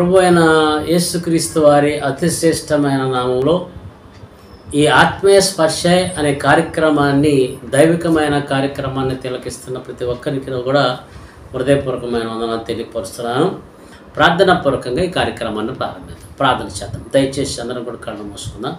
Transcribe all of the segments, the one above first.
ప్రభు అయిన యేసుక్రీస్తు వారి అతి శ్రేష్టమైన నామంలో ఈ ఆత్మీయ స్పర్శ అనే కార్యక్రమాన్ని దైవికమైన కార్యక్రమాన్ని తిలకిస్తున్న ప్రతి ఒక్కరికి కూడా హృదయపూర్వకమైన వందనాలు తెలియపరుస్తున్నాను ప్రార్థనా పూర్వకంగా ఈ కార్యక్రమాన్ని ప్రారంభిద్దాం ప్రార్థన చేద్దాం దయచేసి అందరం కూడా కళ్ళు మూసుకుందాం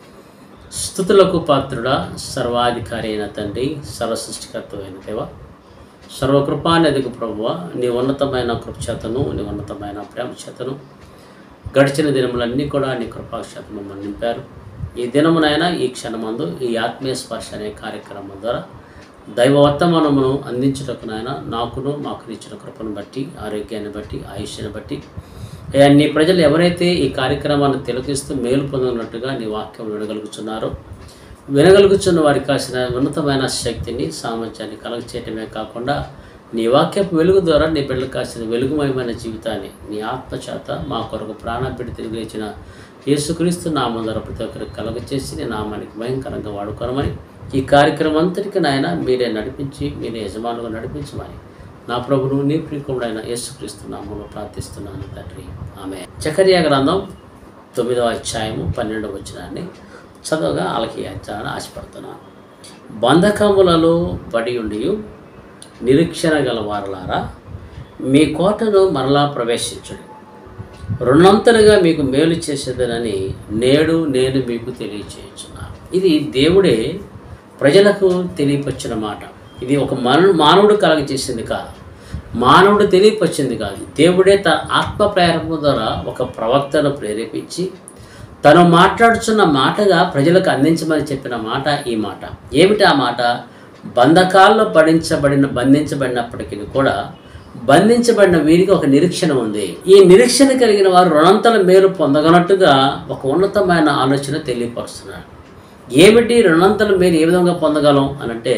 స్థుతులకు పాత్రుడా సర్వాధికారి అయిన తండ్రి సర్వసృష్టికర్త అయిన దేవ సర్వకృపానిధికి ప్రభువ నీ ఉన్నతమైన కృపచేతను నీ ఉన్నతమైన ప్రేమ చేతను గడిచిన దినములన్నీ కూడా నీ కృపాక్షేతం మమ్మల్ని నింపారు ఈ దినమునైనా ఈ క్షణమందు ఈ ఆత్మీయ స్పర్శ అనే కార్యక్రమం ద్వారా దైవ వర్తమానమును అందించుటకునైనా నాకును మాకు ఇచ్చిన కృపను బట్టి ఆరోగ్యాన్ని బట్టి ఆయుష్యాన్ని బట్టి అయ్యా నీ ప్రజలు ఎవరైతే ఈ కార్యక్రమాన్ని తిలకిస్తూ మేలు పొందినట్టుగా నీ వాక్యం వినగలుగుతున్నారో వినగలుగుతున్న వారికి కాసిన ఉన్నతమైన శక్తిని సామర్థ్యాన్ని కలగచేయటమే కాకుండా నీ వాక్యపు వెలుగు ద్వారా నీ బిడ్డలకు కాసిన వెలుగుమయమైన జీవితాన్ని నీ ఆత్మచేత మా కొరకు ప్రాణపెట్టి తిరిగి లేచిన యేసుక్రీస్తు నామం ద్వారా ప్రతి ఒక్కరికి కలగచేసి నీ నామానికి భయంకరంగా వాడుకోనమని ఈ కార్యక్రమం అంతటికి నాయన మీరే నడిపించి మీరే యజమానుగా నడిపించమని నా ప్రభును నీ ప్రియకుడైన యేసుక్రీస్తు నామంలో ప్రార్థిస్తున్నాను తండ్రి ఆమె చకర్య గ్రంథం తొమ్మిదవ అధ్యాయము పన్నెండవ వచ్చినాన్ని చదవగా ఆలకించాలని ఆశపడుతున్నాను బంధకములలో పడి ఉండి నిరీక్షణ గల వారలారా మీ కోటను మరలా ప్రవేశించండి రెండంతలుగా మీకు మేలు చేసేదనని నేడు నేను మీకు తెలియచేయుచున్నాను ఇది దేవుడే ప్రజలకు తెలియపరిచిన మాట ఇది ఒక మానవు మానవుడు కలగ చేసింది కాదు మానవుడు తెలియపరిచింది కాదు దేవుడే తన ఆత్మ ప్రేరణ ద్వారా ఒక ప్రవక్తను ప్రేరేపించి తను మాట్లాడుతున్న మాటగా ప్రజలకు అందించమని చెప్పిన మాట ఈ మాట ఏమిటి ఆ మాట బంధకాల్లో పడించబడిన బంధించబడినప్పటికీ కూడా బంధించబడిన వీరికి ఒక నిరీక్షణ ఉంది ఈ నిరీక్షణ కలిగిన వారు రుణంతల మేలు పొందగనట్టుగా ఒక ఉన్నతమైన ఆలోచన తెలియపరుస్తున్నారు ఏమిటి రుణంతల మేలు ఏ విధంగా పొందగలం అని అంటే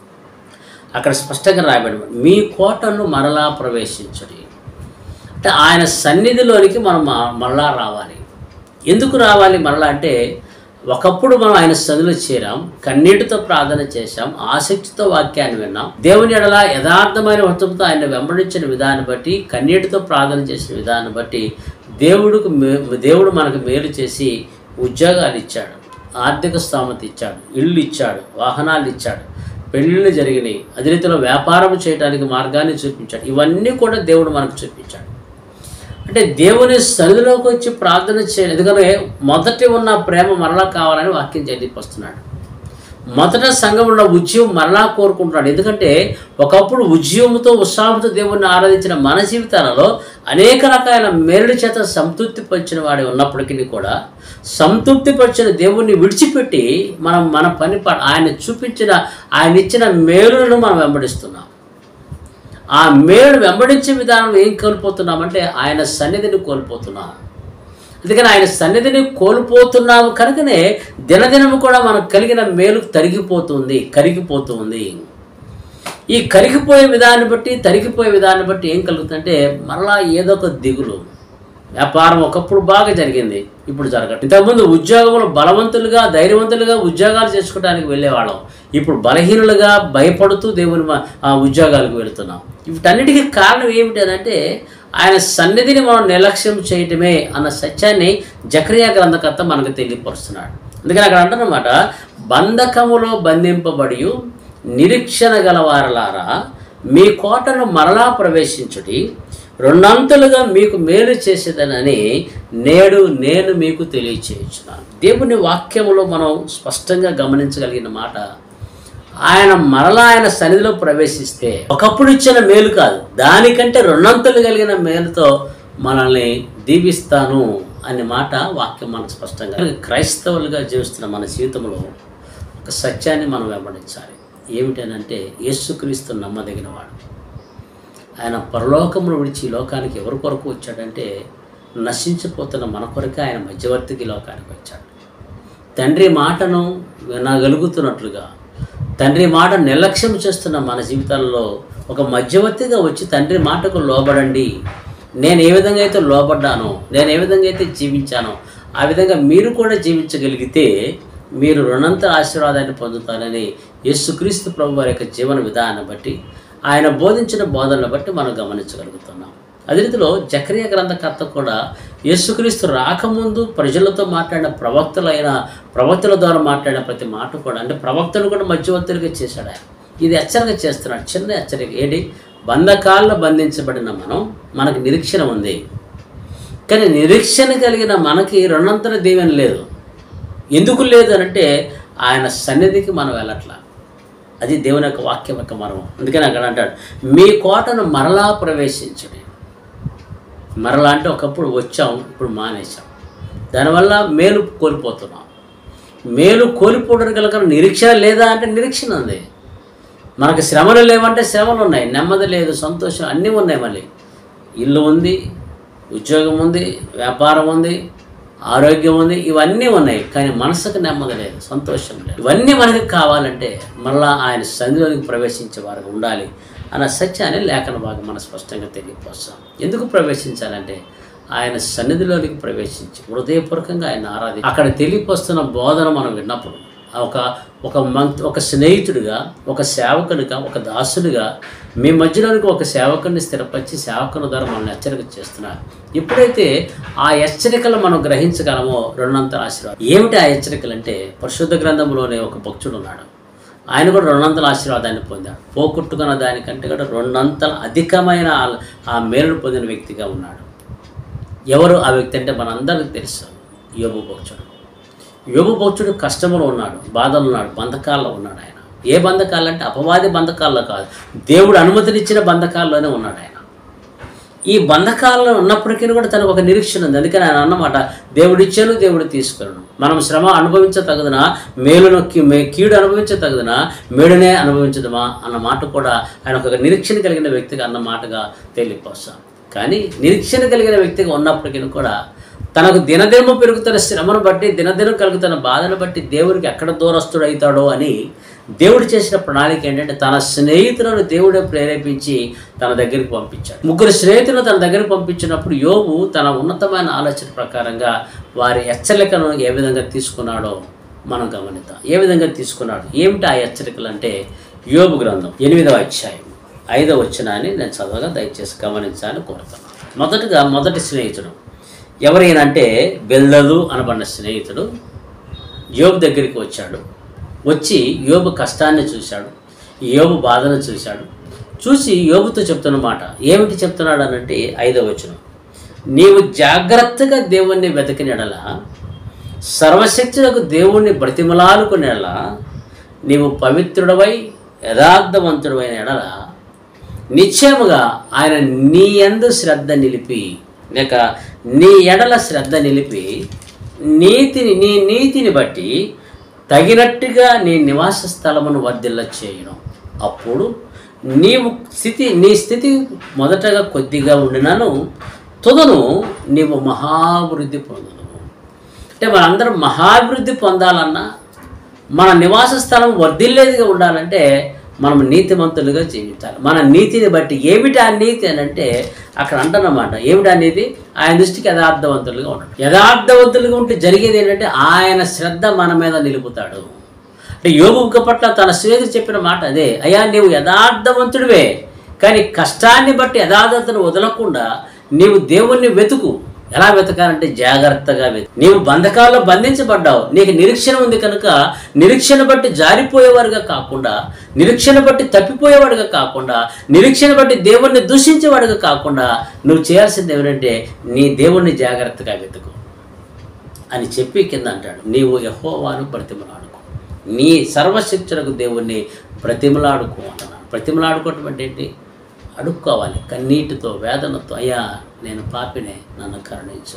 అక్కడ స్పష్టంగా రాయబడి ఉంది. మీ కోటను మరలా ప్రవేశించడి అంటే ఆయన సన్నిధిలోనికి మనం మ- మరలా రావాలి ఎందుకు రావాలి మరలా అంటే ఒకప్పుడు మనం ఆయన సన్నిధిలో చేరాం కన్నీటితో ప్రార్థన చేశాం ఆసక్తితో వాక్యాన్ని విన్నాం దేవుని ఎడల యథార్థమైన వస్తువుతో ఆయన వెంబడించిన విధాన్ని బట్టి కన్నీటితో ప్రార్థన చేసిన విధాన్ని బట్టి దేవుడికి మే- దేవుడు మనకు మేలు చేసి ఉద్యోగాలు ఇచ్చాడు ఆర్థిక స్థామత ఇచ్చాడు ఇల్లు ఇచ్చాడు వాహనాలు ఇచ్చాడు పెళ్ళిళ్ళు జరిగినాయి అదే రీతిలో వ్యాపారం చేయడానికి మార్గాన్ని చూపించాడు ఇవన్నీ కూడా దేవుడు మనకు చూపించాడు అంటే దేవుని సన్నిధిలోకి వచ్చి ప్రార్థన చేయాలి ఎందుకంటే మొదటి ఉన్న ప్రేమ మరలా కావాలని వాక్యం తెలియపరుస్తున్నాడు మొదట సంఘంలో ఉద్యమం మరలా కోరుకుంటున్నాడు ఎందుకంటే ఒకప్పుడు ఉద్యమంతో ఉత్సాహంతో దేవుణ్ణి ఆరాధించిన మన జీవితాలలో అనేక రకాల మేలుడి చేత సంతృప్తి పరిచిన వాడి ఉన్నప్పటికీ కూడా సంతృప్తి పరిచిన దేవుణ్ణి విడిచిపెట్టి మనం మన పని ప- ఆయన చూపించిన ఆయన ఇచ్చిన మేలులను మనం వెంబడిస్తున్నాం ఆ మేలు వెంబడించే విధానం ఏం కోల్పోతున్నామంటే ఆయన సన్నిధిని కోల్పోతున్నాం అందుకని ఆయన సన్నిధిని కోల్పోతున్నాము కనుకనే దినదినము కూడా మనకు కలిగిన మేలు తరిగిపోతుంది కరిగిపోతుంది ఈ కరిగిపోయే విధాన్ని బట్టి తరిగిపోయే విధాన్ని బట్టి ఏం కలుగుతుందంటే మరలా ఏదో ఒక దిగులు వ్యాపారం ఒకప్పుడు బాగా జరిగింది ఇప్పుడు జరగట్లేదు ఇంతకుముందు ఉద్యోగంలో బలవంతులుగా ధైర్యవంతులుగా ఉద్యోగాలు చేసుకోవడానికి వెళ్ళేవాళ్ళం ఇప్పుడు బలహీనులుగా భయపడుతూ దేవుని మా- ఆ ఉద్యోగాలకు వెళుతున్నాం వీటన్నిటికీ కారణం ఏమిటి అని అంటే ఆయన సన్నిధిని మనం నిర్లక్ష్యం చేయటమే అన్న సత్యాన్ని జక్రియా గ్రంథకర్త మనకు తెలియపరుస్తున్నాడు అందుకని అక్కడ అంటున్నమాట బంధకములో బంధింపబడి నిరీక్షణ గలవారలారా మీ కోటను మరలా ప్రవేశించుడి రెండంతలుగా మీకు మేలు చేసేదనని నేడు నేను మీకు తెలియచేయుచున్నాను దేవుని వాక్యములో మనం స్పష్టంగా గమనించగలిగిన మాట ఆయన మరలా ఆయన సన్నిధిలో ప్రవేశిస్తే ఒకప్పుడు ఇచ్చిన మేలు కాదు దానికంటే రెండంతలు కలిగిన మేలుతో మనల్ని దీవిస్తాను అనే మాట వాక్యం మనకు స్పష్టంగా క్రైస్తవులుగా జీవిస్తున్న మన జీవితంలో ఒక సత్యాన్ని మనం వెంబడించాలి ఏమిటనంటే యేసుక్రీస్తు నమ్మదగిన వాడు ఆయన పరలోకమును విడిచి ఈ లోకానికి ఎవరి కొరకు వచ్చాడంటే నశించిపోతున్న మన కొరకే ఆయన మధ్యవర్తికి ఈ లోకానికి వచ్చాడు తండ్రి మాటను వినగలుగుతున్నట్లుగా తండ్రి మాట నిర్లక్ష్యం చేస్తున్న మన జీవితాల్లో ఒక మధ్యవర్తిగా వచ్చి తండ్రి మాటకు లోబడండి నేను ఏ విధంగా అయితే లోబడ్డానో నేను ఏ విధంగా అయితే జీవించానో ఆ విధంగా మీరు కూడా జీవించగలిగితే మీరు రుణంత ఆశీర్వాదాన్ని పొందుతారని యేసుక్రీస్తు ప్రభు వారి యొక్క జీవన విధానాన్ని బట్టి ఆయన బోధించిన బోధనలు బట్టి మనం గమనించగలుగుతున్నాం అదే రీతిలో జకరియా గ్రంథకర్త కూడా యేసుక్రీస్తు రాకముందు ప్రజలతో మాట్లాడిన ప్రవక్తలైన ప్రవక్తల ద్వారా మాట్లాడిన ప్రతి మాట కూడా అంటే ప్రవక్తను కూడా మధ్యవర్తులుగా చేశాడు ఆయన ఇది హెచ్చరిక చేస్తున్నాడు చిన్న హెచ్చరిక ఏంటి బంధకాల్లో బంధించబడిన మనం మనకు నిరీక్షణ ఉంది కానీ నిరీక్షణ కలిగిన మనకి రెండంతల దీవెన లేదు ఎందుకు లేదు అంటే ఆయన సన్నిధికి మనం వెళ్ళట్లా అది దేవుని యొక్క వాక్యం యొక్క మర్మం అందుకని అక్కడ అంటాడు మీ కోటను మరలా ప్రవేశించండి మరలా అంటే ఒకప్పుడు వచ్చాం ఇప్పుడు మానేశాం దానివల్ల మేలు కోల్పోతున్నాం మేలు కోల్పోవడానికి గల నిరీక్షణ లేదా అంటే నిరీక్షణ ఉంది మనకు శ్రమలు లేవంటే శ్రమలు ఉన్నాయి నెమ్మది లేదు సంతోషం అన్నీ ఉన్నాయి మళ్ళీ ఇల్లు ఉంది ఉద్యోగం ఉంది వ్యాపారం ఉంది ఆరోగ్యం ఉంది ఇవన్నీ ఉన్నాయి కానీ మనసుకు నెమ్మది లేదు సంతోషం లేదు ఇవన్నీ మనకి కావాలంటే మళ్ళా ఆయన సన్నిధిలోనికి ప్రవేశించే వారు ఉండాలి అన్న సత్యాన్ని లేఖన భాగం మనం స్పష్టంగా తెలియపోస్తాం ఎందుకు ప్రవేశించాలంటే ఆయన సన్నిధిలోనికి ప్రవేశించి హృదయపూర్వకంగా ఆయన ఆరాధి అక్కడ తెలియపోస్తున్న బోధన మనం విన్నప్పుడు ఒక ఒక మంత్ ఒక స్నేహితుడిగా ఒక సేవకుడిగా ఒక దాసుడిగా మీ మధ్యలోనికి ఒక సేవకుడిని స్థిరపరిచి సేవకుని ద్వారా మనల్ని హెచ్చరిక చేస్తున్నారు ఎప్పుడైతే ఆ హెచ్చరికలు మనం గ్రహించగలమో రెండంతల ఆశీర్వాదం ఏమిటి ఆ హెచ్చరికలు అంటే పరిశుద్ధ గ్రంథంలోనే ఒక భక్తుడు ఉన్నాడు ఆయన కూడా రెండంతల ఆశీర్వాదాన్ని పొందాడు పోగొట్టుకున్న దానికంటే కూడా రెండంతల అధికమైన ఆ- ఆ మేలును పొందిన వ్యక్తిగా ఉన్నాడు ఎవరు ఆ వ్యక్తి అంటే మనందరికీ తెలుసు యోబు భక్తుడు యోబు భక్తుడు కష్టంలో ఉన్నాడు బాధలు ఉన్నాడు బంధకాల్లో ఉన్నాడు ఆయన ఏ బంధకాలు అంటే అపవాది బంధకాల్లో కాదు దేవుడు అనుమతినిచ్చిన బంధకాల్లోనే ఉన్నాడు ఆయన ఈ బంధకాల్లో ఉన్నప్పటికీ కూడా తనకు ఒక నిరీక్షణ ఉంది అందుకని ఆయన అన్నమాట దేవుడు ఇచ్చాను దేవుడు తీసుకున్నాను మనం శ్రమ అనుభవించతగదున మేలును కీ- మే కీడు అనుభవించతగదున మేడునే అనుభవించదమా అన్న మాట కూడా ఆయన ఒక నిరీక్షణ కలిగిన వ్యక్తిగా అన్న మాటగా తెలియపోస్తాం కానీ నిరీక్షణ కలిగిన వ్యక్తిగా ఉన్నప్పటికీ కూడా తనకు దినదినము పెరుగుతున్న శ్రమను బట్టి దినదినం కలుగుతున్న బాధను బట్టి దేవుడికి ఎక్కడ దూరస్తుడు అవుతాడో అని దేవుడు చేసిన ప్రణాళిక ఏంటంటే తన స్నేహితులను దేవుడే ప్రేరేపించి తన దగ్గరికి పంపించాడు ముగ్గురు స్నేహితులను తన దగ్గరికి పంపించినప్పుడు యోబు తన ఉన్నతమైన ఆలోచన ప్రకారంగా వారి హెచ్చరికను ఏ విధంగా తీసుకున్నాడో మనం గమనిద్దాం ఏ విధంగా తీసుకున్నాడు ఏమిటి ఆ హెచ్చరికలు అంటే యోబు గ్రంథం ఎనిమిదవ అధ్యాయం ఐదవ వచనాన్ని నేను చదవగా దయచేసి గమనించాలని కోరుతున్నాను మొదటగా మొదటి స్నేహితుడు ఎవరైనంటే బెల్లదు అనబడిన స్నేహితుడు యోబు దగ్గరికి వచ్చాడు వచ్చి యోబు కష్టాన్ని చూశాడు యోబు బాధను చూశాడు చూసి యోబుతో చెప్తున్న మాట ఏమిటి చెప్తున్నాడు అనంటే ఐదవ వచనం నీవు జాగ్రత్తగా దేవుణ్ణి వెతకినడల సర్వశక్తులకు దేవుణ్ణి బ్రతిమలాలుకునేలా నీవు పవిత్రుడవై యథార్థవంతుడమైన ఎడల నిశ్చయముగా ఆయన నీ యందు శ్రద్ధ నిలిపి లేక నీ ఎడల శ్రద్ధ నిలిపి నీతిని నీ నీతిని బట్టి తగినట్టుగా నీ నివాస స్థలమును వర్ధిల్ల చేయను అప్పుడు నీవు స్థితి నీ స్థితి మొదటగా కొద్దిగా ఉండినను తుదను నీవు మహాభివృద్ధి పొందును అంటే మనందరం మహాభివృద్ధి పొందాలన్నా మన నివాస స్థలం వర్ధిల్లేదిగా ఉండాలంటే మనం నీతిమంతులుగా జీవించాలి మన నీతిని బట్టి ఏమిటి ఆ నీతి అని అంటే అక్కడ అంటున్నమాట ఏమిటి ఆ నీతి ఆయన దృష్టికి యథార్థవంతులుగా ఉండడం యథార్థవంతులుగా ఉంటే జరిగేది ఏంటంటే ఆయన శ్రద్ధ మన మీద నిలుపుతాడు అంటే యోగు పట్ల తన స్నేహితుడు చెప్పిన మాట అదే అయ్యా నీవు యథార్థవంతుడివే కానీ కష్టాన్ని బట్టి యథార్థతను వదలకుండా నీవు దేవుణ్ణి వెతుకు ఎలా వెతకాలంటే జాగ్రత్తగా వెతుకు నీవు బంధకాల్లో బంధించబడ్డావు నీకు నిరీక్షణ ఉంది కనుక నిరీక్షణ బట్టి జారిపోయేవారుగా కాకుండా నిరీక్షణ బట్టి తప్పిపోయేవాడుగా కాకుండా నిరీక్షణ బట్టి దేవుణ్ణి దూషించేవాడుగా కాకుండా నువ్వు చేయాల్సింది ఏమిటంటే నీ దేవుణ్ణి జాగ్రత్తగా వెతుకు అని చెప్పి కింద అంటాడు నీవు యహోవాను బ్రతిమలాడుకో నీ సర్వశక్తులకు దేవుణ్ణి బ్రతిమలాడుకో అంటున్నాడు బ్రతిమలాడుకోవటం అంటే ఏంటి అడుక్కోవాలి కన్నీటితో వేదనతో అయ్యా నేను పాపినే నన్ను కరుణించు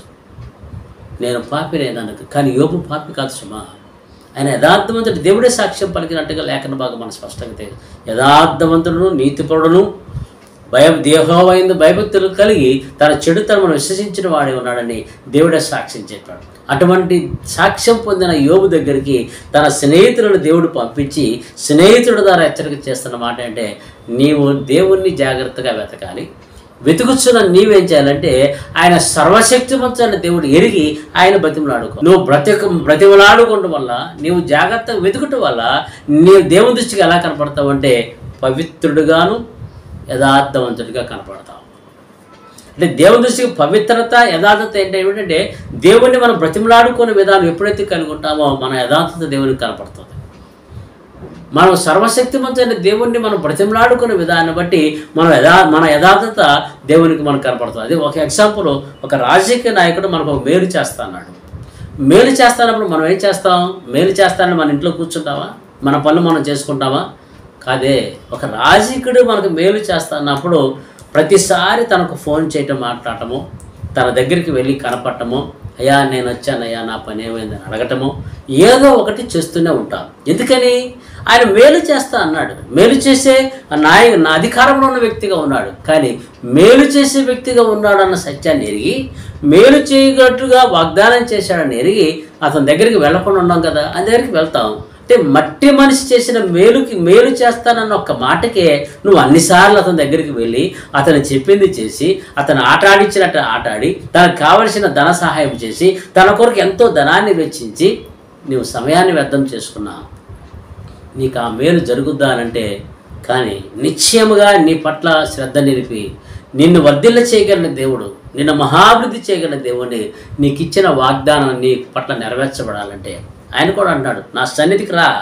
నేను పాపినే నన్ను కానీ యోగు పాపి కాదు సుమా ఆయన యథార్థవంతుడు దేవుడే సాక్ష్యం పలికినట్టుగా లేఖన భాగం మనం స్పష్టంగా తెలియదు యథార్థవంతుడును నీతిపరుడును భయం దేహోవైందు భయభక్తులు కలిగి తన చెడుతనమును విశ్వసించిన వాడే ఉన్నాడని దేవుడే సాక్ష్యం చెప్పాడు అటువంటి సాక్ష్యం పొందిన యోబు దగ్గరికి తన స్నేహితులను దేవుడు పంపించి స్నేహితుడి ద్వారా హెచ్చరిక చేస్తున్న మాట అంటే నీవు దేవుణ్ణి జాగ్రత్తగా వెతకాలి వెతుకుతున్న నీవేం చేయాలంటే ఆయన సర్వశక్తివంతున్న దేవుడు ఎరిగి ఆయన బ్రతిమలాడుకో నువ్వు బ్రతిక బ్రతిమలాడుకోవడం వల్ల నీవు జాగ్రత్తగా వెతుకటం వల్ల నీవు దేవుని దృష్టికి ఎలా కనపడతావు అంటే పవిత్రుడుగాను యథార్థవంతుడిగా కనపడతావు అంటే దేవుని దృష్టికి పవిత్రత యథార్థత ఏంటి ఏమిటంటే దేవుణ్ణి మనం బ్రతిమలాడుకునే విధానం ఎప్పుడైతే కలిగి ఉంటామో మన యథార్థత దేవునికి కనపడుతుంది మనం సర్వశక్తిమంతైన దేవుణ్ణి మనం బ్రతిమలాడుకునే విధాన్ని బట్టి మన యథా మన యథార్థత దేవునికి మనకు కనపడుతుంది అది ఒక ఎగ్జాంపుల్ ఒక రాజకీయ నాయకుడు మనకు ఒక మేలు చేస్తా అన్నాడు మేలు చేస్తానప్పుడు మనం ఏం చేస్తాం మేలు చేస్తానని మన ఇంట్లో కూర్చుంటామా మన పనులు మనం చేసుకుంటామా కాదే ఒక రాజకీయుడు మనకు మేలు చేస్తా అన్నప్పుడు ప్రతిసారి తనకు ఫోన్ చేయటం మాట్లాడటము తన దగ్గరికి వెళ్ళి కనపడటము అయ్యా నేను వచ్చానయ్యా నా పని ఏమైందని అడగటము ఏదో ఒకటి చేస్తూనే ఉంటాం ఎందుకని ఆయన మేలు చేస్తా అన్నాడు మేలు చేసే ఆ నాయ నా అధికారంలో ఉన్న వ్యక్తిగా ఉన్నాడు కానీ మేలు చేసే వ్యక్తిగా ఉన్నాడు అన్న సత్యాన్ని ఎరిగి మేలు చేయగట్టుగా వాగ్దానం చేశాడని ఎరిగి అతని దగ్గరికి వెళ్ళకుండా ఉన్నాం కదా ఆయన దగ్గరికి వెళ్తాం అంటే మట్టి మనిషి చేసిన మేలుకి మేలు చేస్తానన్న ఒక్క మాటకే నువ్వు అన్నిసార్లు అతని దగ్గరికి వెళ్ళి అతను చెప్పింది చేసి అతను ఆట ఆడించినట్టు ఆట ఆడి తనకు కావలసిన ధన సహాయం చేసి తన కొరకు ఎంతో ధనాన్ని వెచ్చించి నువ్వు సమయాన్ని వ్యర్థం చేసుకున్నావు నీకు ఆ మేలు జరుగుద్దా అనంటే కానీ నిశ్చయముగా నీ పట్ల శ్రద్ధ నిలిపి నిన్ను వర్ధిల్ల చేయగలిగిన దేవుడు నిన్ను మహాభివృద్ధి చేయగలిగిన దేవుడిని నీకు ఇచ్చిన వాగ్దానం నీ పట్ల నెరవేర్చబడాలంటే ఆయన కూడా అంటాడు నా సన్నిధికి రా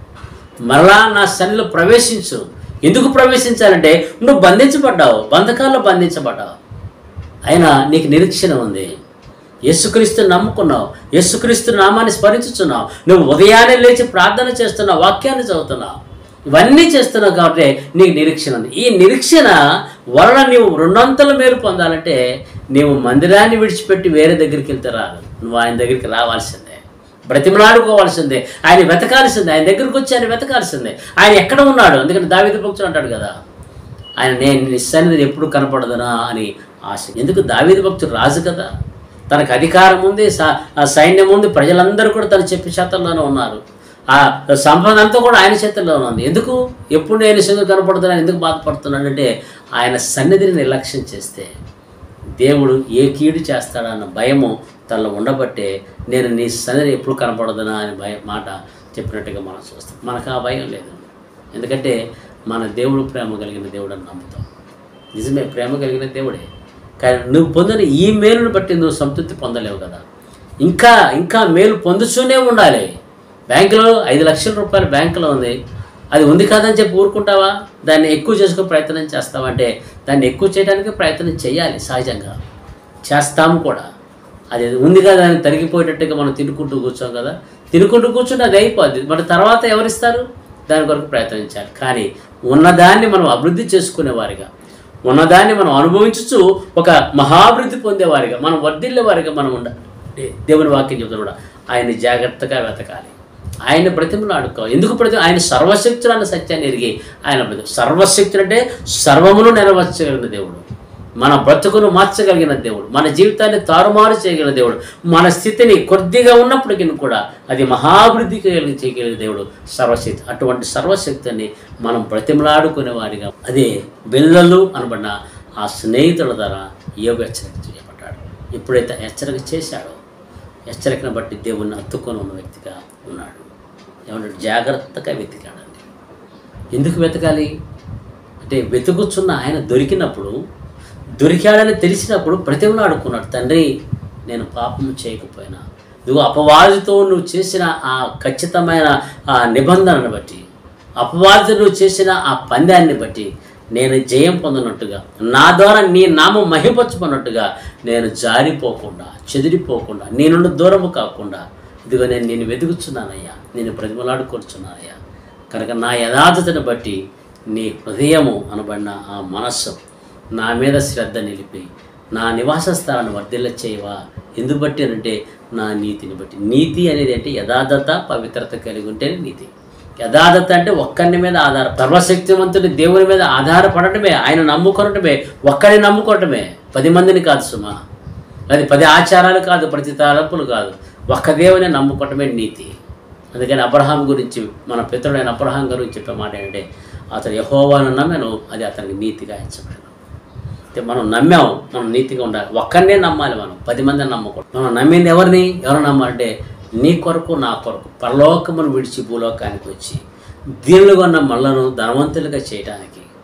మరలా నా సన్నిధిలో ప్రవేశించు ఎందుకు ప్రవేశించాలంటే నువ్వు బంధించబడ్డావు బంధకాల్లో బంధించబడ్డావు అయినా నీకు నిరీక్షణ ఉంది యేసుక్రీస్తు నమ్ముకున్నావు యేసుక్రీస్తు నామాన్ని స్మరించుచున్నావు నువ్వు ఉదయాన్నే లేచి ప్రార్థన చేస్తున్నావు వాక్యాన్ని చదువుతున్నావు ఇవన్నీ చేస్తున్నావు కాబట్టి నీకు నిరీక్షణ ఉంది ఈ నిరీక్షణ వలన నీవు రెండొంతల మేలు పొందాలంటే నీవు మందిరాన్ని విడిచిపెట్టి వేరే దగ్గరికి వెళ్తే రాదు నువ్వు ఆయన దగ్గరికి రావాల్సిందే బ్రతిమలాడుకోవాల్సిందే ఆయన వెతకాల్సిందే ఆయన దగ్గరికి వచ్చి ఆయన వెతకాల్సిందే ఆయన ఎక్కడ ఉన్నాడు అందుకని దావిద భక్తుడు అంటాడు కదా ఆయన నేను నీ సన్నిధి ఎప్పుడు కనపడదనా అని ఆశ ఎందుకు దావీదు భక్తుడు రాజు కదా తనకు అధికారం ఉంది స- ఆ సైన్యం ఉంది ప్రజలందరూ కూడా తన చెప్పి చేతల్లోనే ఉన్నారు ఆ సంపద అంతా కూడా ఆయన చేతుల్లోనే ఉంది ఎందుకు ఎప్పుడు నేను సన్నిధి కనపడుతున్నాను ఎందుకు బాధపడుతున్నానంటే ఆయన సన్నిధిని నిర్లక్ష్యం చేస్తే దేవుడు ఏ కీడు చేస్తాడన్న భయము తనలో ఉండబట్టే నేను నీ సన్నిధి ఎప్పుడు కనపడదనా అని భయం మాట చెప్పినట్టుగా మనం చూస్తాం మనకు ఆ భయం లేదు ఎందుకంటే మన దేవుడు ప్రేమ కలిగిన దేవుడు అని నమ్ముతాం నిజమే ప్రేమ కలిగిన దేవుడే కానీ నువ్వు పొందిన ఈ మేలును బట్టి నువ్వు సంతృప్తి పొందలేవు కదా ఇంకా ఇంకా మేలు పొందుతూనే ఉండాలి బ్యాంకులో ఐదు లక్షల రూపాయలు బ్యాంకులో ఉంది అది ఉంది కాదని చెప్పి ఊరుకుంటావా దాన్ని ఎక్కువ చేసుకునే ప్రయత్నం చేస్తావంటే దాన్ని ఎక్కువ చేయడానికి ప్రయత్నం చేయాలి సహజంగా చేస్తాము కూడా అది ఉంది కదా అని తరిగిపోయేటట్టుగా మనం తినుకుంటూ కూర్చోం కదా తినుకుంటూ కూర్చుంటే అది అయిపోద్ది మరి తర్వాత ఎవరిస్తారు దాని కొరకు ప్రయత్నించాలి కానీ ఉన్నదాన్ని మనం అభివృద్ధి చేసుకునేవారిగా ఉన్నదాన్ని మనం అనుభవించుచు ఒక మహాభివృద్ధి పొందేవారిగా మనం వర్ధిల్లేవారిగా మనం ఉండాలి దేవుని వాక్యం చెప్తారు కూడా ఆయన్ని జాగ్రత్తగా వెతకాలి ఆయన బ్రతిమలు ఆడుకోవాలి ఎందుకు ప్రతి ఆయన సర్వశక్తులు అన్న సత్యాన్ని ఎరిగి ఆయన బ్రతి సర్వశక్తులు అంటే సర్వమును నెరవేర్చగలిగిన దేవుడు మన బ్రతుకును మార్చగలిగిన దేవుడు మన జీవితాన్ని తారుమారు చేయగలిగిన దేవుడు మన స్థితిని కొద్దిగా ఉన్నప్పటికీ కూడా అది మహాభివృద్ధి కలిగి చేయగలిగిన దేవుడు సర్వశక్తి అటువంటి సర్వశక్తిని మనం బ్రతిమలాడుకునే వారిగా అదే బిల్లలు అనబడిన ఆ స్నేహితుల ద్వారా యోగ హెచ్చరిక చేయబడ్డాడు ఎప్పుడైతే హెచ్చరిక చేశాడో హెచ్చరికను బట్టి దేవుణ్ణి అత్తుకొని ఉన్న వ్యక్తిగా ఉన్నాడు ఏమంటాడు జాగ్రత్తగా వెతికాడండి ఎందుకు వెతకాలి అంటే వెతుకుచున్న ఆయన దొరికినప్పుడు దొరికాడని తెలిసినప్పుడు ప్రతిమలాడుకున్నాడు తండ్రి నేను పాపము చేయకపోయినా నువ్వు అపవాదితో నువ్వు చేసిన ఆ ఖచ్చితమైన ఆ నిబంధనను బట్టి అపవాదితో నువ్వు చేసిన ఆ పందాన్ని బట్టి నేను జయం పొందినట్టుగా నా ద్వారా నీ నామం మహిపరచుకున్నట్టుగా నేను జారిపోకుండా చెదిరిపోకుండా నీ నుండి దూరము కాకుండా ఇదిగో నేను నేను వెతుకుచున్నానయ్యా నేను ప్రతిమలాడుకొచ్చున్నానయ్యా కనుక నా యథార్థతను బట్టి నీ హృదయము అనబడిన ఆ మనస్సు నా మీద శ్రద్ధ నిలిపి నా నివాస స్థలాన్ని వర్ధిల్ల చేయవా ఎందుకు బట్టి అంటే నా నీతిని బట్టి నీతి అనేది అంటే యథార్థత పవిత్రత కలిగి ఉంటేనే నీతి యథార్థత అంటే ఒక్కరిని మీద ఆధార సర్వశక్తివంతుడి దేవుని మీద ఆధారపడటమే ఆయన నమ్ముకొనటమే ఒక్కడిని నమ్ముకోవటమే పది మందిని కాదు సుమా అది పది ఆచారాలు కాదు ప్రతి తలపులు కాదు ఒక్క దేవుని నమ్ముకోవటమే నీతి అందుకని అబ్రహాం గురించి మన పితరుడైన అబ్రహాం గురించి చెప్పే మాట ఏంటంటే అతను యహోవాను నమ్మాను అది అతనికి నీతిగా ఎంచబడను అంటే మనం నమ్మాం మనం నీతిగా ఉండాలి ఒక్కరినే నమ్మాలి మనం పది మందిని నమ్మకూడదు మనం నమ్మింది ఎవరిని ఎవరు నమ్మాలంటే నీ కొరకు నా కొరకు పరలోకమును విడిచి భూలోకానికి వచ్చి దీనులుగా ఉన్న మళ్ళను ధనవంతులుగా చేయడానికి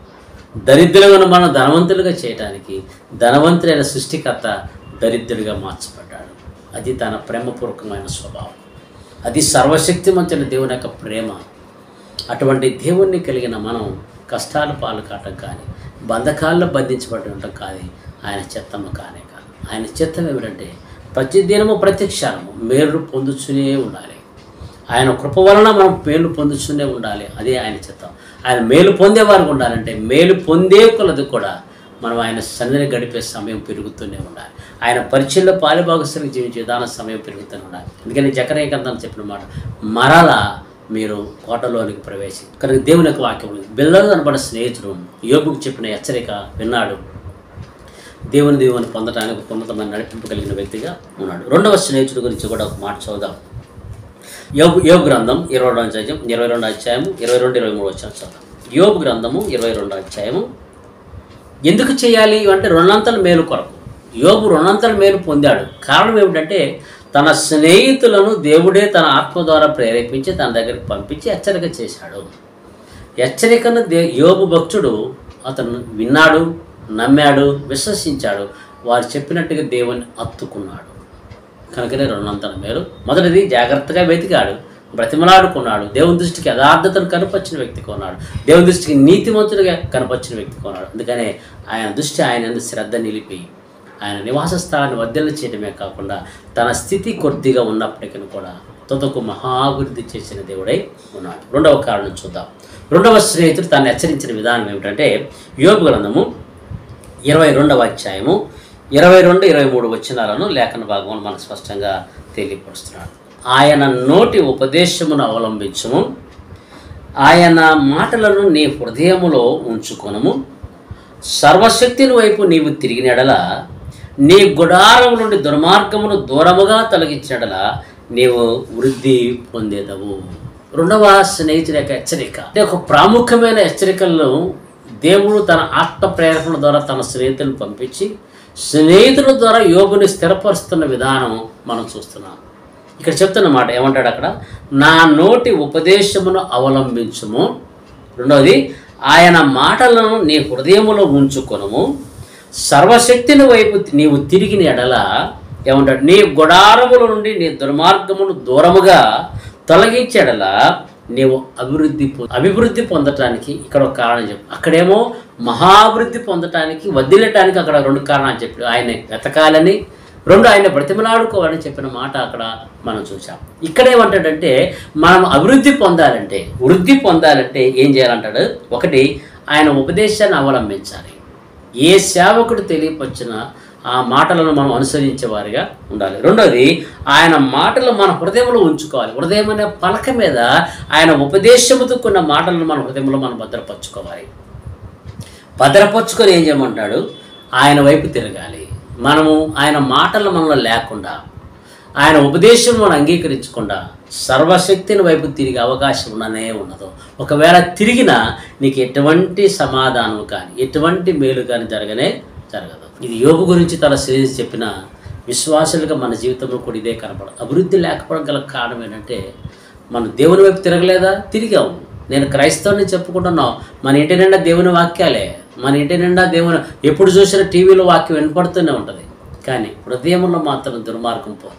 దరిద్రులను మనం ధనవంతులుగా చేయడానికి ధనవంతుడైన సృష్టికర్త దరిద్రుడిగా మార్చబడ్డాడు అది తన ప్రేమపూర్వకమైన స్వభావం అది సర్వశక్తిమంతుని దేవుని యొక్క ప్రేమ అటువంటి దేవుణ్ణి కలిగిన మనం కష్టాల పాలు కావటం కానీ బంధకాల్లో బంధించబడి ఉండటం కానీ ఆయన చిత్తము కానే కాదు ఆయన చిత్తం ఏమిటంటే ప్రతి దినము ప్రతి క్షణము మేలు పొందుతూనే ఉండాలి ఆయన కృప వలన మనం మేలు పొందుతూనే ఉండాలి అదే ఆయన చిత్తం ఆయన మేలు పొందేవారు ఉండాలంటే మేలు పొందే కొలది కూడా మనం ఆయన సన్నిధిని గడిపే సమయం పెరుగుతూనే ఉండాలి ఆయన పరిచయంలో పాలిభాగస్తులకు జీవించే విధానం సమయం పెరుగుతూనే ఉండాలి అందుకని జకరే గ్రంథం చెప్పిన మాట మరలా మీరు కోటలోనికి ప్రవేశి కనుక దేవుని యొక్క వాక్యం బిల్లలో కనబడిన స్నేహితుడు యోగుకు చెప్పిన హెచ్చరిక విన్నాడు దేవుని దేవుని పొందడానికి ఒక ఉన్నతమైన నడిపింపు కలిగిన వ్యక్తిగా ఉన్నాడు రెండవ స్నేహితుడి గురించి కూడా ఒక మాట చదుదాం యోగు యోగు గ్రంథం ఇరవై రెండు అధ్యాయం ఇరవై రెండు అధ్యాయము ఇరవై రెండు ఇరవై మూడు వచ్చాను చదుదాం యోగు గ్రంథము ఇరవై రెండు అధ్యాయము ఎందుకు చేయాలి అంటే రెండంతల మేలు కొరకు యోగు రెండంతల మేలు పొందాడు కారణం ఏమిటంటే తన స్నేహితులను దేవుడే తన ఆత్మ ద్వారా ప్రేరేపించి తన దగ్గరికి పంపించి హెచ్చరిక చేశాడు హెచ్చరికను దే యోగు భక్తుడు అతను విన్నాడు నమ్మాడు విశ్వసించాడు వారు చెప్పినట్టుగా దేవుని అత్తుకున్నాడు కనుకనే రెండంతల మేలు మొదటిది జాగ్రత్తగా వెతికాడు బ్రతిమలాడుకున్నాడు దేవుని దృష్టికి యథార్థతను కనపరిచిన వ్యక్తి కొన్నాడు దేవుని దృష్టికి నీతిమంతుడిగా కనపరిచిన వ్యక్తి కొన్నాడు అందుకనే ఆయన దృష్టి ఆయన యందు శ్రద్ధ నిలిపి ఆయన నివాస స్థలాన్ని వర్ధలు చేయడమే కాకుండా తన స్థితి కొద్దిగా ఉన్నప్పటికీ కూడా తుదకు మహాభివృద్ధి చేసిన దేవుడై ఉన్నాడు రెండవ కారణం చూద్దాం రెండవ స్నేహితుడు తను హెచ్చరించిన విధానం ఏమిటంటే యోగు గ్రంథము ఇరవై రెండవ అధ్యాయము ఇరవై రెండు ఇరవై మూడు వచనాలను లేఖన భాగంలో మనకు స్పష్టంగా తెలియపరుస్తున్నాడు ఆయన నోటి ఉపదేశమును అవలంబించము ఆయన మాటలను నీ హృదయములో ఉంచుకొనము సర్వశక్తిని వైపు నీవు తిరిగినడల నీ గుడారం నుండి దుర్మార్గమును దూరముగా తొలగించినడల నీవు వృద్ధి పొందేదవు రెండవ స్నేహితుడి యొక్క హెచ్చరిక అంటే ఒక ప్రాముఖ్యమైన హెచ్చరికలను దేవుడు తన ఆత్మ ప్రేరణ ద్వారా తన స్నేహితులను పంపించి స్నేహితుల ద్వారా యోగుని స్థిరపరుస్తున్న విధానం మనం చూస్తున్నాం ఇక్కడ చెప్తున్న మాట ఏమంటాడు అక్కడ నా నోటి ఉపదేశమును అవలంబించుము రెండవది ఆయన మాటలను నీ హృదయములో ఉంచుకొనుము సర్వశక్తిని వైపు నీవు తిరిగిన ఎడల ఏమంటాడు నీ గుడారముల నుండి నీ దుర్మార్గమును దూరముగా తొలగించేడల నీవు అభివృద్ధి పొ- అభివృద్ధి పొందటానికి ఇక్కడ ఒక కారణం చెప్పు అక్కడేమో మహాభివృద్ధి పొందటానికి వదిలేటానికి అక్కడ రెండు కారణాలు చెప్పాడు ఆయన వెతకాలని రెండు ఆయన బ్రతిమలాడుకోవాలని చెప్పిన మాట అక్కడ మనం చూసాం ఇక్కడ ఏమంటాడంటే మనం అభివృద్ధి పొందాలంటే వృద్ధి పొందాలంటే ఏం చేయాలంటాడు ఒకటి ఆయన ఉపదేశాన్ని అవలంబించాలి ఏ సేవకుడు తెలియపరిచిన ఆ మాటలను మనం అనుసరించే వారిగా ఉండాలి రెండోది ఆయన మాటలు మన హృదయంలో ఉంచుకోవాలి హృదయం అనే పలక మీద ఆయన ఉపదేశముతో కొన్న మాటలను మన హృదయంలో మనం భద్రపరచుకోవాలి భద్రపరుచుకొని ఏం చేయమంటాడు ఆయన వైపు తిరగాలి మనము ఆయన మాటలు మనలో లేకుండా ఆయన ఉపదేశం మనం అంగీకరించకుండా సర్వశక్తిని వైపు తిరిగే అవకాశం ఉన్ననే ఉన్నదో ఒకవేళ తిరిగినా నీకు ఎటువంటి సమాధానం కానీ ఎటువంటి మేలు కానీ జరగనే జరగదు ఇది యోగు గురించి తన శ్రేయస్ చెప్పిన విశ్వాసులుగా మన జీవితంలో కూడా ఇదే కనపడదు అభివృద్ధి లేకపోవడం గల కారణం ఏంటంటే మనం దేవుని వైపు తిరగలేదా తిరిగాము నేను క్రైస్తవుని చెప్పుకుంటున్నావు మన ఇంటి నిండా దేవుని వాక్యాలే మన ఇంటి నిండా దేవుని ఎప్పుడు చూసినా టీవీలో వాక్యం వినపడుతూనే ఉంటుంది కానీ హృదయంలో మాత్రం దుర్మార్గం పోదు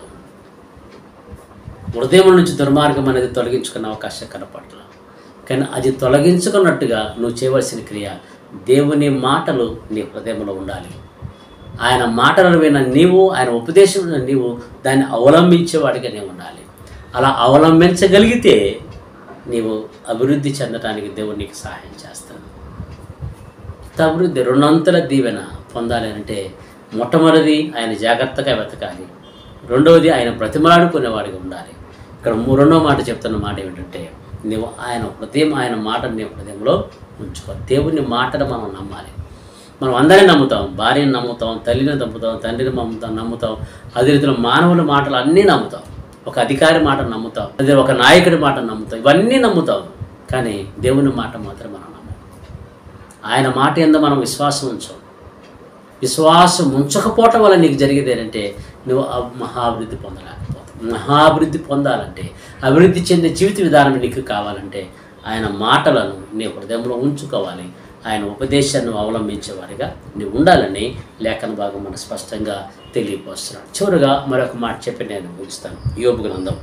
హృదయం నుంచి దుర్మార్గం అనేది తొలగించుకునే అవకాశం కనపట్ల కానీ అది తొలగించుకున్నట్టుగా నువ్వు చేయవలసిన క్రియ దేవుని మాటలు నీ హృదయంలో ఉండాలి ఆయన మాటలను విన్న నీవు ఆయన ఉపదేశం విన్న నీవు దాన్ని అవలంబించేవాడిగా నీవు ఉండాలి అలా అవలంబించగలిగితే నీవు అభివృద్ధి చెందడానికి దేవుడు నీకు సహాయం చేస్తాడు అభివృద్ధి రెండంతల దీవెన పొందాలి అంటే మొట్టమొదటిది ఆయన జాగ్రత్తగా వెతకాలి రెండవది ఆయన బ్రతిమాడుకునేవాడిగా ఉండాలి ఇక్కడ మూ- రెండో మాట చెప్తున్న మాట ఏమిటంటే నువ్వు ఆయన హృదయం ఆయన మాటను నీ హృదయంలో ఉంచుకో దేవుని మాటను మనం నమ్మాలి మనం అందరిని నమ్ముతాం భార్యను నమ్ముతాం తల్లిని నమ్ముతాం తండ్రిని నమ్ముతాం నమ్ముతాం అదే రీతిలో మానవుల మాటలు అన్నీ నమ్ముతాం ఒక అధికారి మాట నమ్ముతాం అదే ఒక నాయకుడి మాట నమ్ముతాం ఇవన్నీ నమ్ముతాం కానీ దేవుని మాట మాత్రం మనం నమ్మం ఆయన మాట ఎందు మనం విశ్వాసం ఉంచాం విశ్వాసం ఉంచకపోవటం వల్ల నీకు జరిగేది ఏంటంటే నువ్వు అబ్- మహాభివృద్ధి పొందలేకపోతావు మహాభివృద్ధి పొందాలంటే అభివృద్ధి చెందే జీవిత విధానం నీకు కావాలంటే ఆయన మాటలను నీ హృదయంలో ఉంచుకోవాలి ఆయన ఉపదేశాన్ని అవలంబించేవారిగా నీవు ఉండాలని లేఖన భాగం మన స్పష్టంగా తెలియపోస్తున్నాడు చివరిగా మరొక మాట చెప్పి నేను ముగిస్తాను యోబు గ్రంథం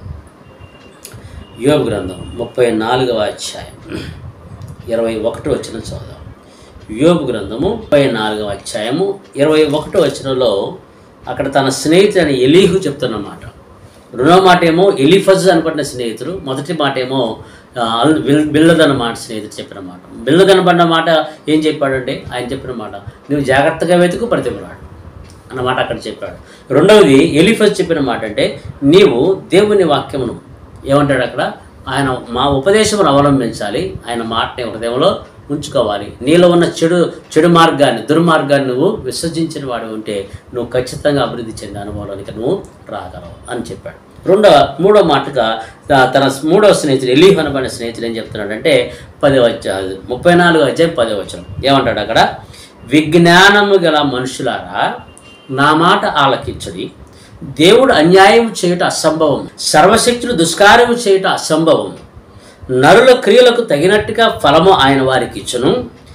యోబు గ్రంథం ముప్పై నాలుగవ అధ్యాయం ఇరవై ఒకటో వచ్చిన చదువు యోబు గ్రంథము ముప్పై నాలుగవ అధ్యాయము ఇరవై ఒకటో వచనంలో అక్కడ తన స్నేహితుడని ఎలీహు చెప్తున్నమాట రెండో మాట ఏమో ఎలిఫజ్ అనబడిన స్నేహితుడు మొదటి మాట ఏమో ఆ, అల్- బిల్ బిల్లదన్న మాట స్నేహితుడు చెప్పిన మాట బిల్లదనబడిన మాట ఏం చెప్పాడంటే ఆయన చెప్పిన మాట నువ్వు జాగ్రత్తగా వెతుకు ప్రతిమలాడు అన్నమాట అక్కడ చెప్పాడు రెండవది ఎలిఫజ్ చెప్పిన మాట అంటే నీవు దేవుని వాక్యమును ఏమంటాడు అక్కడ ఆయన మా ఉపదేశమును అవలంబించాలి ఆయన మాటని హృదయంలో ఉంచుకోవాలి నీలో ఉన్న చెడు చెడు మార్గాన్ని దుర్మార్గాన్ని నువ్వు విసర్జించిన వాడు ఉంటే నువ్వు ఖచ్చితంగా అభివృద్ధి చెందే అనుభవంలోనికి నువ్వు రాగలవు అని చెప్పాడు రెండవ మూడో మాటగా త- తన మూడవ స్నేహితుడు ఎలీహ్ అనబడిన స్నేహితుడు ఏం చెప్తున్నాడంటే పది వచ్చ ముప్పై నాలుగు అధ్యాయం పది వచ్చం ఏమంటాడు అక్కడ విజ్ఞానము గల మనుషులారా నా మాట ఆలకించుడి దేవుడు అన్యాయం చేయుట అసంభవం సర్వశక్తులు దుష్కార్యము చేయుట అసంభవం నరుల క్రియలకు తగినట్టుగా ఫలము ఆయన వారికి ఇచ్చును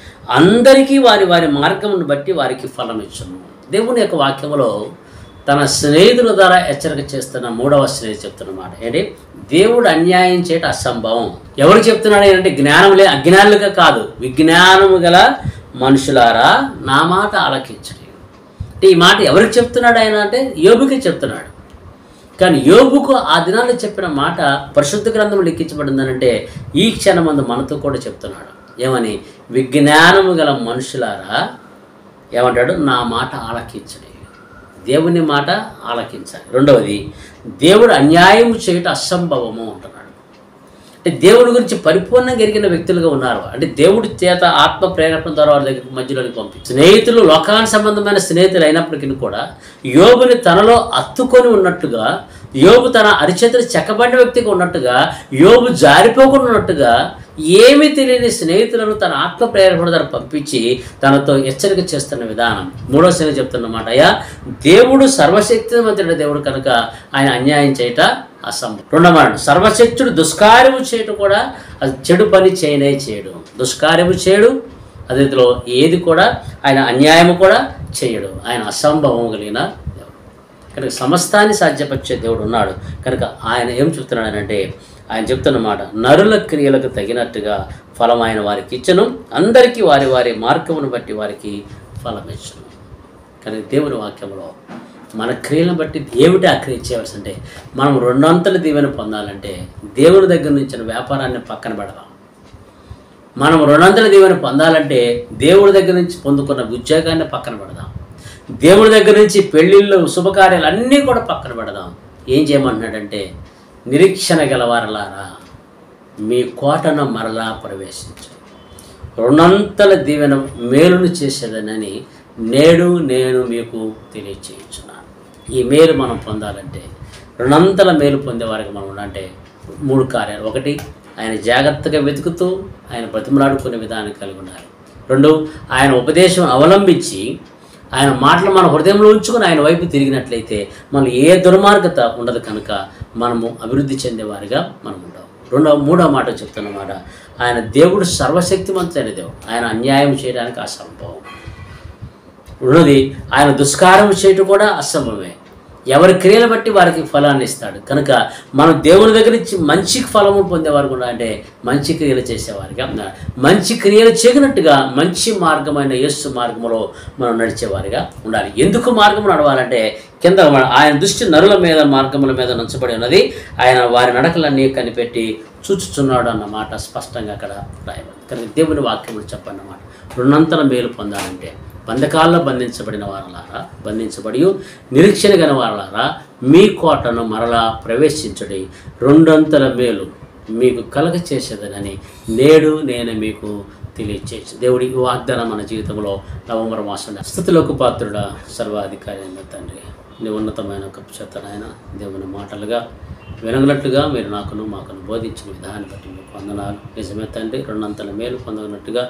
అందరికీ వారి వారి మార్గమును బట్టి వారికి ఫలం ఇచ్చును దేవుని యొక్క వాక్యములో తన స్నేహితుల ద్వారా హెచ్చరిక చేస్తున్న మూడవ స్నేహితుడు చెప్తున్నమాట ఏంటి దేవుడు అన్యాయం చేయటం అసంభవం ఎవరు చెప్తున్నాడు ఏంటంటే జ్ఞానం లే అజ్ఞానులుగా కాదు విజ్ఞానము గల మనుషులారా నా మాట ఆలకించండి అంటే ఈ మాట ఎవరికి చెప్తున్నాడు ఆయన అంటే యోబుకి చెప్తున్నాడు కానీ యోబుకు ఆ దినాల్లో చెప్పిన మాట పరిశుద్ధ గ్రంథం లిఖించబడిందనంటే ఈ క్షణమందు మనతో కూడా చెప్తున్నాడు ఏమని విజ్ఞానము గల మనుషులారా ఏమంటాడు నా మాట ఆలకించడి దేవుని మాట ఆలకించాలి రెండవది దేవుడు అన్యాయం చేయటం అసంభవము అంటున్నాడు అంటే దేవుడి గురించి పరిపూర్ణంగా ఎరిగిన వ్యక్తులుగా ఉన్నారు అంటే దేవుడి చేత ఆత్మ ప్రేరేపణ ద్వారా వారి దగ్గరికి మధ్యలోకి పంపి స్నేహితులు లోకానికి సంబంధమైన స్నేహితులు అయినప్పటికీ కూడా యోబుని తనలో అత్తుకొని ఉన్నట్టుగా యోబు తన అరిచేతులు చెక్కబడిన వ్యక్తిగా ఉన్నట్టుగా యోబు జారిపోకుండా ఉన్నట్టుగా ఏమీ తెలియని స్నేహితులను తన ఆత్మ ప్రేరేపణ ద్వారా పంపించి తనతో హెచ్చరిక చేస్తున్న విధానం మూడో స్నేహితుడు చెప్తున్నమాట అయ్యా దేవుడు సర్వశక్తివంతుడైన దేవుడు కనుక ఆయన అన్యాయం చేయట అసంభవం రెండవ మాట సర్వశక్తుడు దుష్కార్యము చేయటం కూడా అది చెడు పని చేయనే చేయడు దుష్కార్యము చేయడు అదే రీతిలో ఏది కూడా ఆయన అన్యాయము కూడా చేయడు ఆయన అసంభవం కలిగిన దేవుడు కనుక సమస్తాన్ని సాధ్యపరిచే దేవుడు ఉన్నాడు కనుక ఆయన ఏం చెప్తున్నాడనంటే ఆయన చెప్తున్న మాట నరుల క్రియలకు తగినట్టుగా ఫలం ఆయన వారికి ఇచ్చను అందరికీ వారి వారి మార్గమును బట్టి వారికి ఫలం ఇచ్చను కానీ దేవుని వాక్యంలో మన క్రియలను బట్టి ఏమిటి ఆ క్రియ చేయవలసి అంటే మనం రెండంతల దీవెన పొందాలంటే దేవుని దగ్గర నుంచి వ్యాపారాన్ని పక్కన పెడదాం మనం రెండంతల దీవెన పొందాలంటే దేవుడి దగ్గర నుంచి పొందుకున్న ఉద్యోగాన్ని పక్కన పెడదాం దేవుడి దగ్గర నుంచి పెళ్ళిళ్ళు శుభకార్యాలు అన్నీ కూడా పక్కన పెడదాం ఏం చేయమంటున్నాడంటే నిరీక్షణ గలవారలారా మీ కోటను మరలా ప్రవేశించు రెండంతల దీవెన మేలును చేసేదనని నేడు నేను మీకు తెలియచేయించున్నాను ఈ మేలు మనం పొందాలంటే రెండంతల మేలు పొందేవారికి మనం ఉండాలంటే మూడు కార్యాలు ఒకటి ఆయన జాగ్రత్తగా వెతుకుతూ ఆయన బ్రతిమలాడుకునే విధానం కలిగి ఉండాలి రెండు ఆయన ఉపదేశం అవలంబించి ఆయన మాటలు మన హృదయంలో ఉంచుకొని ఆయన వైపు తిరిగినట్లయితే మనం ఏ దుర్మార్గత ఉండదు కనుక మనము అభివృద్ధి చెందేవారిగా మనం ఉంటాం రెండవ మూడవ మాట చెప్తున్నమాట ఆయన దేవుడు సర్వశక్తిమంతుడైన దేవుడు ఆయన అన్యాయం చేయడానికి అసంభవం రెండోది ఆయన దుష్కారం చేయటం కూడా అసంభవమే ఎవరి క్రియలు బట్టి వారికి ఫలాన్ని ఇస్తాడు కనుక మనం దేవుని దగ్గర నుంచి మంచి ఫలము పొందేవారు కూడా అంటే మంచి క్రియలు చేసేవారిగా ఉండాలి. మంచి క్రియలు చేయనట్టుగా మంచి మార్గమైన యేసు మార్గంలో మనం నడిచేవారిగా ఉండాలి ఎందుకు మార్గం నడవాలంటే కింద మన- ఆయన దృష్టి నరుల మీద మార్గముల మీద నుంచబడి ఉన్నది ఆయన వారి నడకలన్నీ కనిపెట్టి చూచుచున్నాడు అన్న మాట స్పష్టంగా అక్కడ రాయబడింది కనుక దేవుని వాక్యములు చెప్పన్నమాట రెండంతల మేలు పొందాలంటే బంధకాల్లో బంధించబడిన వారలారా బంధించబడి నిరీక్షణ గల వారలారా మీ కోటను మరలా ప్రవేశించడి రెండంతల మేలు మీకు కలగ చేసేదనని నేడు నేను మీకు తెలియచేసి దేవుడి ఈ వాగ్దానం మన జీవితంలో నవంబర్ మాసం స్థుతిలోకి పాత్రుడా సర్వాధికారి అయిన తండ్రి నీ ఉన్నతమైన కప్చతనైన దేవుని మాటలుగా వినగలట్టుగా మీరు నాకును మాకును బోధించిన విధానాన్ని బట్టి మీకు వందనాలు నిజమే తండ్రి రెండంతల మేలు పొందగనట్టుగా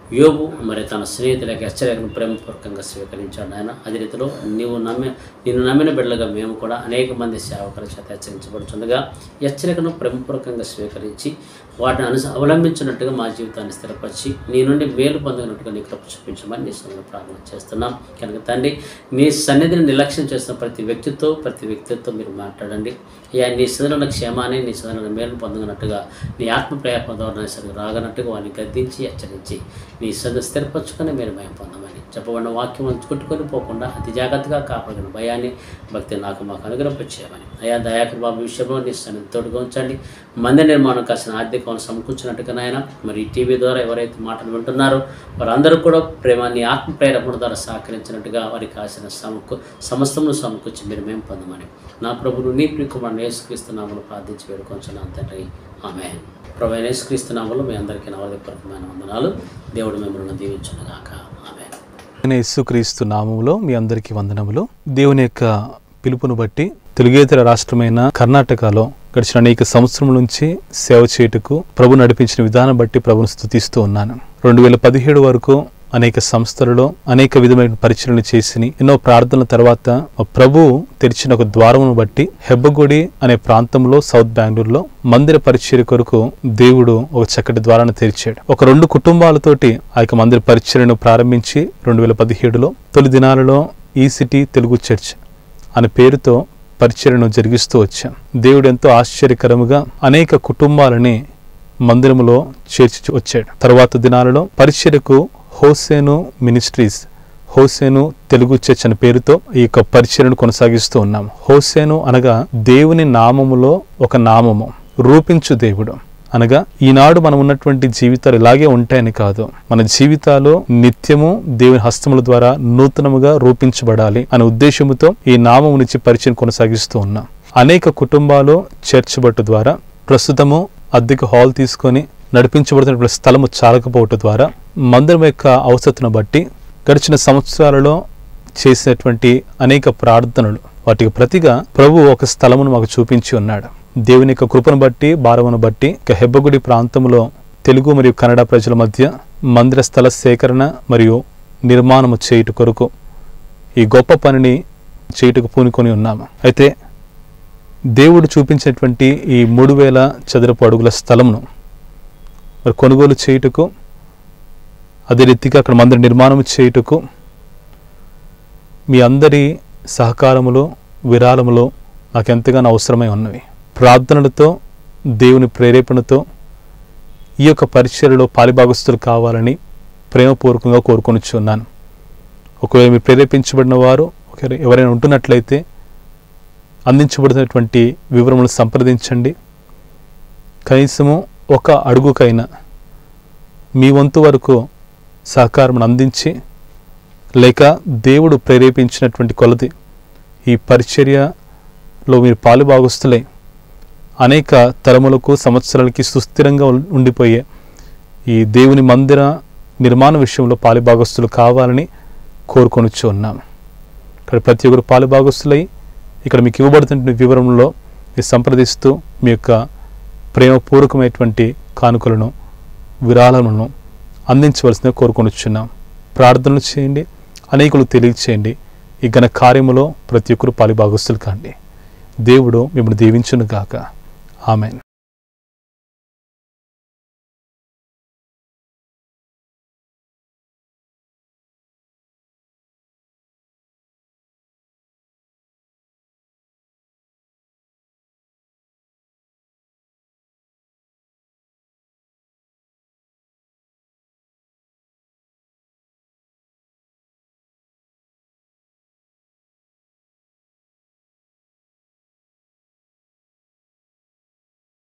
యోబు మరి తన స్నేహితులకు హెచ్చరికను ప్రేమపూర్వకంగా స్వీకరించాడు ఆయన అదే రీతిలో నీవు నమ్మి నిన్ను నమ్మిన బిడ్డలుగా మేము కూడా అనేక మంది సేవకుల చేత హెచ్చరించబడుతుండగా ఈ హెచ్చరికను ప్రేమపూర్వకంగా స్వీకరించి వాటిని అను అవలంబించినట్టుగా మా జీవితాన్ని స్థిరపరిచి నీ నుండి మేలు పొందినట్టుగా నీ కృప చూపించమని నీ సన్నిధిలో ప్రార్థన చేస్తున్నాం కనుక తండ్రి నీ సన్నిధిని నిర్లక్ష్యం చేస్తున్న ప్రతి వ్యక్తితో ప్రతి వ్యక్తితో మీరు మాట్లాడండి అయ్యా నీ సదన క్షేమాన్ని నీ సదన మేలు పొందగనట్టుగా నీ ఆత్మ ప్రయాపం ద్వారా సరిగ్గా రాగనట్టుగా వారిని గద్దించి హెచ్చరించి నీ సద స్థిరపరచుకొని మీరు భయం పొందమని చెప్పబడిన వాక్యం చుట్టుకొని పోకుండా అతి జాగ్రత్తగా కాపాడిన భయాన్ని భక్తి నాకు మాకు అనుగ్రహించేయమని అయ్యా దయాకర్ బాబు విషయంలో నీ సన్నిధి తోడుగా ఉంచండి మందిర నిర్మాణం కాసిన ఆర్థిక వనరు సమకూర్చినట్టుగా నాయన మరి ఈ టీవీ ద్వారా ఎవరైతే మాటలు వింటున్నారో వారందరూ కూడా ప్రేమాన్ని ఆత్మ ప్రేరణ ద్వారా సహకరించినట్టుగా వారికి కాసిన సమకూ సమస్తమును సమకూర్చి మీరు మేము పొందమని నా ప్రభుడు నీ ప్రికుమారు నేసుక్రీస్తున్నామని ప్రార్థించి వేడుకొంచున్నాను తండ్రి ఆమె ప్రభు నేసుక్రీస్తున్నాములు మీ అందరికీ నవదపూర్వకమైన వందనాలు దేవుడు మిమ్మల్ని దీవించునుగాక ఆమె నేను యేసుక్రీస్తు నామములో మీ అందరికీ వందనములు దేవుని యొక్క పిలుపును బట్టి తెలుగేతర రాష్ట్రమైన కర్ణాటకలో గడిచిన అనేక సంవత్సరం నుంచి సేవ చేయుటకు ప్రభు నడిపించిన విధానం బట్టి ప్రభును స్థుతిస్తూ ఉన్నాను రెండు వేల పదిహేడు వరకు అనేక సంస్థలలో అనేక విధమైన పరిచయలు చేసి ఎన్నో ప్రార్థనల తర్వాత మా ప్రభు తెరిచిన ఒక ద్వారమును బట్టి హెబ్బగుడి అనే ప్రాంతంలో సౌత్ బెంగళూరులో మందిర పరిచర్య కొరకు దేవుడు ఒక చక్కటి ద్వారాన్ని తెరిచాడు ఒక రెండు కుటుంబాలతోటి ఆ యొక్క మందిర పరిచర్యను ప్రారంభించి రెండు వేల పదిహేడులో తొలి దినాలలో ఈ సిటీ తెలుగు చర్చ్ అనే పేరుతో పరిచర్యను జరిగిస్తూ వచ్చాం దేవుడు ఎంతో ఆశ్చర్యకరముగా అనేక కుటుంబాలని మందిరములో చేర్చి వచ్చాడు తర్వాత దినాలలో పరిచర్యకు Hosanna ministries Hosanna Telugu church అనే పేరుతో ఈ యొక్క పరిచర్యను కొనసాగిస్తూ ఉన్నాం హోసేను అనగా దేవుని నామములో ఒక నామము రూపించు దేవుడు అనగా ఈనాడు మనం ఉన్నటువంటి జీవితాలు ఇలాగే ఉంటాయని కాదు మన జీవితాలు నిత్యము దేవుని హస్తముల ద్వారా నూతనముగా రూపించబడాలి అనే ఉద్దేశముతో ఈ నామమునిచ్చి పరిచయం కొనసాగిస్తూ ఉన్నాం అనేక కుటుంబాలు చర్చ్ బట్టు ద్వారా ప్రస్తుతము అద్దెకు హాల్ తీసుకొని నడిపించబడుతున్నటువంటి స్థలము చాలకపోవటం ద్వారా మందిరం యొక్క అవసరతను బట్టి గడిచిన సంవత్సరాలలో చేసినటువంటి అనేక ప్రార్థనలు వాటికి ప్రతిగా ప్రభు ఒక స్థలమును మాకు చూపించి ఉన్నాడు దేవుని యొక్క కృపను బట్టి భారమును బట్టి ఇక హెబ్బగుడి ప్రాంతంలో తెలుగు మరియు కన్నడ ప్రజల మధ్య మందిర స్థల సేకరణ మరియు నిర్మాణము చేయుట కొరకు ఈ గొప్ప పనిని చేయుటకు పూనుకొని ఉన్నాము అయితే దేవుడు చూపించినటువంటి ఈ మూడు వేల చదరపు అడుగుల స్థలమును మరి కొనుగోలు చేయుటకు అదే రీతిగా అక్కడ మందిర నిర్మాణం చేయుటకు మీ అందరి సహకారములో విరాళములో నాకు ఎంతగానో అవసరమై ఉన్నవి ప్రార్థనలతో దేవుని ప్రేరేపణతో ఈ యొక్క పరిచర్యలో పాలిభాగస్తులు కావాలని ప్రేమపూర్వకంగా కోరుకొనిచున్నాను ఒకవేళ మీరు ప్రేరేపించబడిన వారు ఒకవేళ ఎవరైనా ఉంటున్నట్లయితే అందించబడినటువంటి వివరములు సంప్రదించండి కనీసము ఒక అడుగుకైనా మీ వంతు వరకు సహకారం అందించి లేక దేవుడు ప్రేరేపించినటువంటి కొలది ఈ పరిచర్యలో మీరు పాలుభాగస్తులై అనేక తరములకు సంవత్సరాలకి సుస్థిరంగా ఉం- ఉండిపోయే ఈ దేవుని మందిర నిర్మాణ విషయంలో పాలుభాగస్తులు కావాలని కోరుకొనిచ్చు ఉన్నాము ఇక్కడ ప్రతి ఒక్కరు పాలుభాగస్తులై ఇక్కడ మీకు ఇవ్వబడుతున్న వివరంలో మీరు సంప్రదిస్తూ మీ యొక్క ప్రేమపూర్వకమైనటువంటి కానుకలను విరాళములను అందించవలసిందిగా కోరుకొనిచున్నాం ప్రార్థనలు చేయండి అనేకులు తెలియచేయండి ఈ ఘన కార్యములో ప్రతి ఒక్కరు పాలిభాగస్తులు కాండి దేవుడు మిమ్మల్ని దీవించును గాక ఆమెన్